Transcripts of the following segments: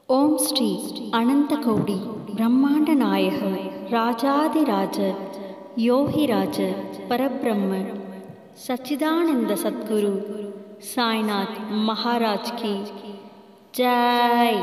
ஓம் ஸ்ரீ அனந்தகௌடி பிரம்மாண்ட நாயக ராஜாதிராஜ யோகிராஜ பரபிரம்ம சச்சிதானந்த சத்குரு சாய்நாத் மகாராஜ் கி ஜாய்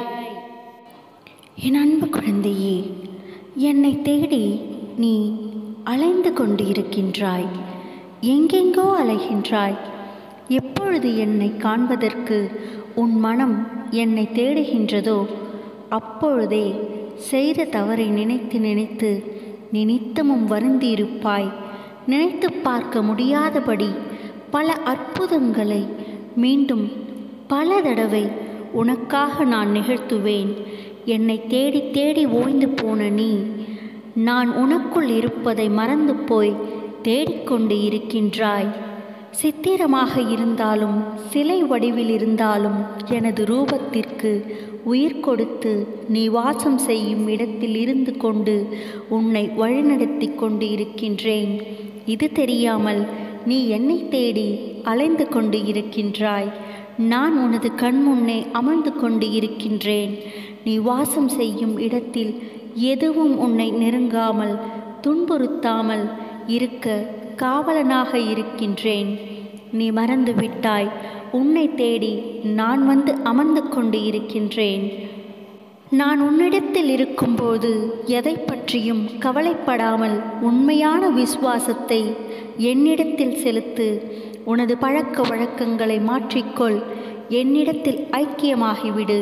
என் அன்பு குழந்தையே என்னை தேடி நீ அலைந்து கொண்டு இருக்கின்றாய் எங்கெங்கோ அலைகின்றாய் எப்பொழுது என்னை காண்பதற்கு உன் மனம் என்னை தேடுகின்றதோ அப்பொழுதே செய்த தவறை நினைத்து நினைத்து நினைத்தமும் வருந்தியிருப்பாய் நினைத்து பார்க்க முடியாதபடி பல அற்புதங்களை மீண்டும் பல தடவை உனக்காக நான் நிகழ்த்துவேன் என்னை தேடி தேடி ஓய்ந்து போன நீ நான் உனக்குள் இருப்பதை மறந்து போய் தேடிக்கொண்டு இருக்கின்றாய் சித்திரமாக இருந்தாலும் சிலை வடிவில் இருந்தாலும் எனது ரூபத்திற்கு உயிர் கொடுத்து நீ வாசம் செய்யும் இடத்தில் இருந்து கொண்டு உன்னை வழிநடத்தி கொண்டு இருக்கின்றேன் இது தெரியாமல் நீ என்னை தேடி அலைந்து கொண்டு இருக்கின்றாய் நான் உனது கண்முன்னே அமர்ந்து கொண்டு இருக்கின்றேன் நீ வாசம் செய்யும் இடத்தில் எதுவும் உன்னை நெருங்காமல் துன்புறுத்தாமல் இருக்க காவலனாக இருக்கின்றேன் நீ மறந்து விட்டாய் உன்னை தேடி நான் வந்து அமர்ந்து கொண்டு இருக்கின்றேன் நான் உன்னிடத்தில் இருக்கும்போது எதை பற்றியும் கவலைப்படாமல் உண்மையான விசுவாசத்தை என்னிடத்தில் செலுத்து உனது பழக்க வழக்கங்களை மாற்றிக்கொள் என்னிடத்தில் ஐக்கியமாகிவிடு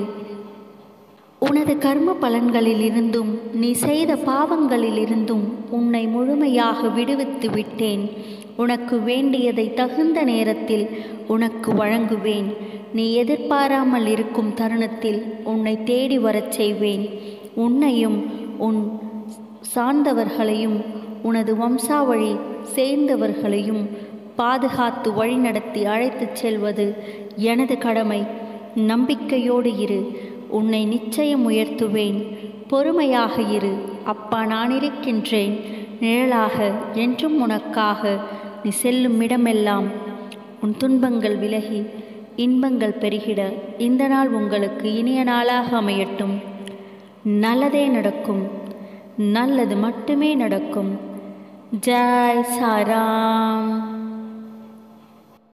உனது கர்ம பலன்களிலிருந்தும் நீ செய்த பாவங்களிலிருந்தும் உன்னை முழுமையாக விடுவித்து விட்டேன் உனக்கு வேண்டியதை தகுந்த நேரத்தில் உனக்கு வழங்குவேன் நீ எதிர்பாராமல் இருக்கும் தருணத்தில் உன்னை தேடி வரச் செய்வேன் உன்னையும் உன் சார்ந்தவர்களையும் உனது வம்சாவழி சேர்ந்தவர்களையும் பாதுகாத்து வழிநடத்தி அழைத்துச் செல்வது எனது கடமை நம்பிக்கையோடு இரு உன்னை நிச்சயம் உயர்த்துவேன் பொறுமையாக இரு அப்பா நான் இருக்கின்றேன் நிழலாக என்றும் உனக்காக நீ செல்லும் இடமெல்லாம் உன் துன்பங்கள் விலகி இன்பங்கள் பெருகிட இந்த நாள் உங்களுக்கு இனிய நாளாக அமையட்டும் நல்லதே நடக்கும் நல்லது மட்டுமே நடக்கும் ஜாய் சாராம்